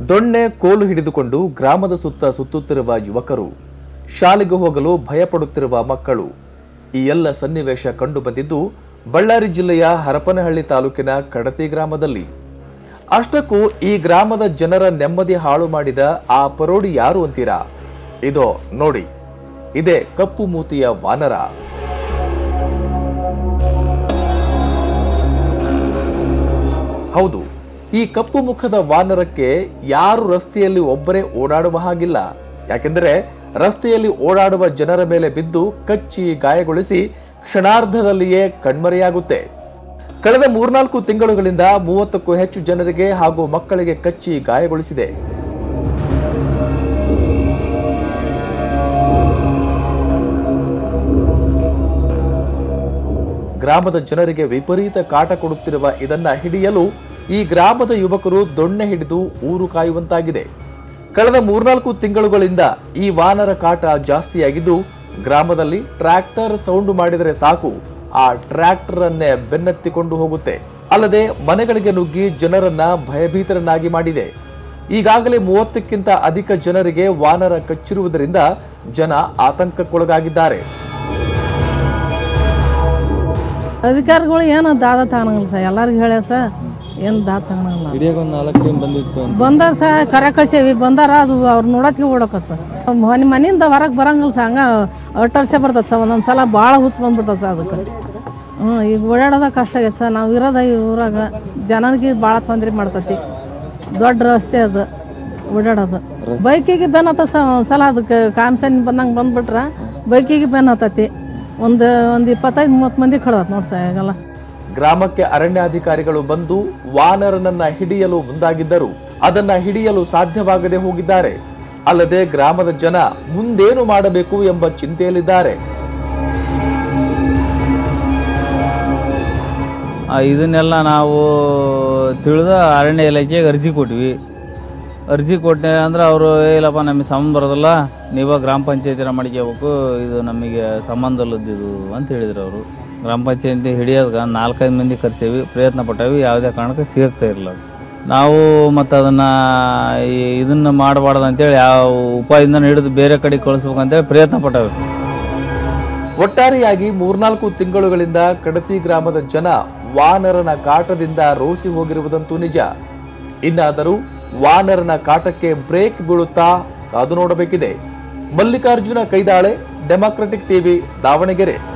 ದೊಣ್ಣೆ ಕೋಲು ಹಿಡಿದುಕೊಂಡು ಗ್ರಾಮದ ಸುತ್ತ ಸುತ್ತುತ್ತಿರುವ ಯುವಕರು ಶಾಲೆಗೆ ಹೋಗಲು ಭಯಪಡುತ್ತಿರುವ ಮಕ್ಕಳು ಈ ಎಲ್ಲ ಸನ್ನಿವೇಶ ಕಂಡುಬಂದಿದ್ದು ಬಳ್ಳಾರಿ ಜಿಲ್ಲೆಯ ಹರಪನಹಳ್ಳಿ ತಾಲೂಕಿನ ಕಡತಿ ಗ್ರಾಮದಲ್ಲಿ ಅಷ್ಟಕ್ಕೂ ಈ ಗ್ರಾಮದ ಜನರ ನೆಮ್ಮದಿ ಹಾಳು ಮಾಡಿದ ಆ ಪರೋಡಿ ಯಾರು ಅಂತೀರಾ ಇದೋ ನೋಡಿ ಇದೇ ಕಪ್ಪು ಮೂತಿಯ ವಾನರ ಹೌದು ಈ ಕಪ್ಪು ಮುಖದ ವಾನರಕ್ಕೆ ಯಾರು ರಸ್ತೆಯಲ್ಲಿ ಒಬ್ಬರೇ ಓಡಾಡುವ ಹಾಗಿಲ್ಲ ಯಾಕೆಂದರೆ ರಸ್ತೆಯಲ್ಲಿ ಓಡಾಡುವ ಜನರ ಮೇಲೆ ಬಿದ್ದು ಕಚ್ಚಿ ಗಾಯಗೊಳಿಸಿ ಕ್ಷಣಾರ್ಧದಲ್ಲಿಯೇ ಕಣ್ಮರೆಯಾಗುತ್ತೆ ಕಳೆದ ಮೂರ್ನಾಲ್ಕು ತಿಂಗಳುಗಳಿಂದ ಮೂವತ್ತಕ್ಕೂ ಹೆಚ್ಚು ಜನರಿಗೆ ಹಾಗೂ ಮಕ್ಕಳಿಗೆ ಕಚ್ಚಿ ಗಾಯಗೊಳಿಸಿದೆ ಗ್ರಾಮದ ಜನರಿಗೆ ವಿಪರೀತ ಕಾಟ ಕೊಡುತ್ತಿರುವ ಇದನ್ನ ಹಿಡಿಯಲು ಈ ಗ್ರಾಮದ ಯುವಕರು ದೊಣ್ಣೆ ಹಿಡಿದು ಊರು ಕಾಯುವಂತಾಗಿದೆ ಕಳೆದ ಮೂರ್ನಾಲ್ಕು ತಿಂಗಳುಗಳಿಂದ ಈ ವಾನರ ಕಾಟ ಜಾಸ್ತಿಯಾಗಿದ್ದು ಗ್ರಾಮದಲ್ಲಿ ಟ್ರ್ಯಾಕ್ಟರ್ ಸೌಂಡ್ ಮಾಡಿದರೆ ಸಾಕು ಆ ಟ್ರ್ಯಾಕ್ಟರ್ ಅನ್ನೇ ಬೆನ್ನತ್ತಿಕೊಂಡು ಹೋಗುತ್ತೆ ಅಲ್ಲದೆ ಮನೆಗಳಿಗೆ ನುಗ್ಗಿ ಜನರನ್ನ ಭಯಭೀತರನ್ನಾಗಿ ಮಾಡಿದೆ ಈಗಾಗಲೇ ಮೂವತ್ತಕ್ಕಿಂತ ಅಧಿಕ ಜನರಿಗೆ ವಾನರ ಕಚ್ಚಿರುವುದರಿಂದ ಜನ ಆತಂಕಕ್ಕೊಳಗಾಗಿದ್ದಾರೆ ಅಧಿಕಾರಿಗಳು ಏನು ದಾದ ತಗೊಳಂಗಿಲ್ಲ ಸರ್ ಎಲ್ಲರಿಗೂ ಹೇಳ್ಯಾರ ಸರ್ ಏನು ದಾದ ತಗೊಳಂಗಿಲ್ಲ ಹಿಡಿಯೋಕೆ ಒಂದು ನಾಲ್ಕು ಟೀಮ್ ಬಂದಿತ್ತು ಅಂತ ಬಂದಾರ ಸರ್ ಕರೆ ಕಳ್ಸೇವಿ ಬಂದಾರ ಅದು ಅವ್ರು ನೋಡೋಕೆ ಓಡೋಕತ್ ಸರ್ ಮನೆ ಮನೆಯಿಂದ ಹೊರಗೆ ಬರಂಗಿಲ್ಲ ಸರ್ ಹಂಗೆ ಅಷ್ಟು ವರ್ಷ ಬರ್ತದೆ ಸರ್ ಒಂದೊಂದು ಸಲ ಭಾಳ ಹುಚ್ಚು ಬಂದ್ಬಿಡ್ತದೆ ಸರ್ ಅದಕ್ಕೆ ಹ್ಞೂ ಈಗ ಓಡಾಡೋದ ಕಷ್ಟ ಆಗೈತೆ ಸರ್ ನಾವು ಇರೋದ ಈ ಊರಾಗ ಜನರಿಗೆ ಭಾಳ ತೊಂದರೆ ಮಾಡ್ತತಿ ದೊಡ್ಡ ರಸ್ತೆ ಅದು ಓಡಾಡೋದು ಬೈಕಿಗೆ ಬೆನ್ ಹತ್ತದ ಸರ್ ಒಂದು ಸಲ ಅದಕ್ಕೆ ಕಾಮ್ಸನ್ ಬಂದಂಗೆ ಬಂದ್ಬಿಟ್ರೆ ಬೈಕಿಗೆ ಬೆನ್ ಹತ್ತತಿ ಒಂದು ಒಂದು ಇಪ್ಪತ್ತೈದು ಮೂವತ್ತು ಮಂದಿ ಕಡ್ದತ್ ನೋಡಿ ಸರ್ ಈಗೆಲ್ಲ ಗ್ರಾಮಕ್ಕೆ ಅರಣ್ಯಾಧಿಕಾರಿಗಳು ಬಂದು ವಾನರನನ್ನ ಹಿಡಿಯಲು ಮುಂದಾಗಿದ್ದರು ಅದನ್ನ ಹಿಡಿಯಲು ಸಾಧ್ಯವಾಗದೆ ಹೋಗಿದ್ದಾರೆ ಅಲ್ಲದೆ ಗ್ರಾಮದ ಜನ ಮುಂದೇನು ಮಾಡಬೇಕು ಎಂಬ ಚಿಂತೆಯಲ್ಲಿದ್ದಾರೆ ಆ, ಇದನ್ನೆಲ್ಲ ನಾವು ತಿಳಿದು ಅರಣ್ಯ ಇಲಾಖೆಗೆ ಅರ್ಜಿ ಕೊಟ್ವಿ ಅರ್ಜಿ ಕೊಟ್ಟೆ ಅಂದ್ರೆ ಅವರು ಇಲ್ಲಪ್ಪ ನಮಗೆ ಸಂಬಂಧ ಬರೋದಿಲ್ಲ ನೀವ ಗ್ರಾಮ ಪಂಚಾಯತಿನ ಮಾಡ್ಕೋಬೇಕು ಇದು ನಮಗೆ ಸಂಬಂಧ ಇಲ್ಲದ್ದು ಇದು ಅಂತ ಹೇಳಿದ್ರು ಅವರು ಗ್ರಾಮ ಪಂಚಾಯತಿ ಹಿಡಿಯೋದಕ್ಕೆ ನಾಲ್ಕೈದು ಮಂದಿ ಕರ್ಸೇವಿ ಪ್ರಯತ್ನ ಪಟ್ಟೇವಿ ಯಾವುದೇ ಕಾರಣಕ್ಕೆ ಸಿಗ್ತಾ ಇರಲಿಲ್ಲ ಅದು. ನಾವು ಮತ್ತು ಅದನ್ನು ಇದನ್ನು ಮಾಡಬಾರ್ದು ಅಂತೇಳಿ ಯಾವ ಉಪಾಯದಿಂದ ಹಿಡಿದು ಬೇರೆ ಕಡೆ ಕಳಿಸ್ಬೇಕಂತೇಳಿ ಪ್ರಯತ್ನ ಪಟ್ಟೇವಿ ಒಟ್ಟಾರೆಯಾಗಿ ಮೂರ್ನಾಲ್ಕು ತಿಂಗಳುಗಳಿಂದ ಕಡತಿ ಗ್ರಾಮದ ಜನ ವಾನರನ ಕಾಟದಿಂದ ರೋಸಿ ಹೋಗಿರುವುದಂತೂ ನಿಜ ಇನ್ನಾದರೂ ವಾನರನ ಕಾಟಕ್ಕೆ ಬ್ರೇಕ್ ಬೀಳುತ್ತಾ ಕಾದು ನೋಡಬೇಕಿದೆ ಮಲ್ಲಿಕಾರ್ಜುನ ಕೈದಾಳೆ ಡೆಮಾಕ್ರೆಟಿಕ್ ಟಿವಿ ದಾವಣಗೆರೆ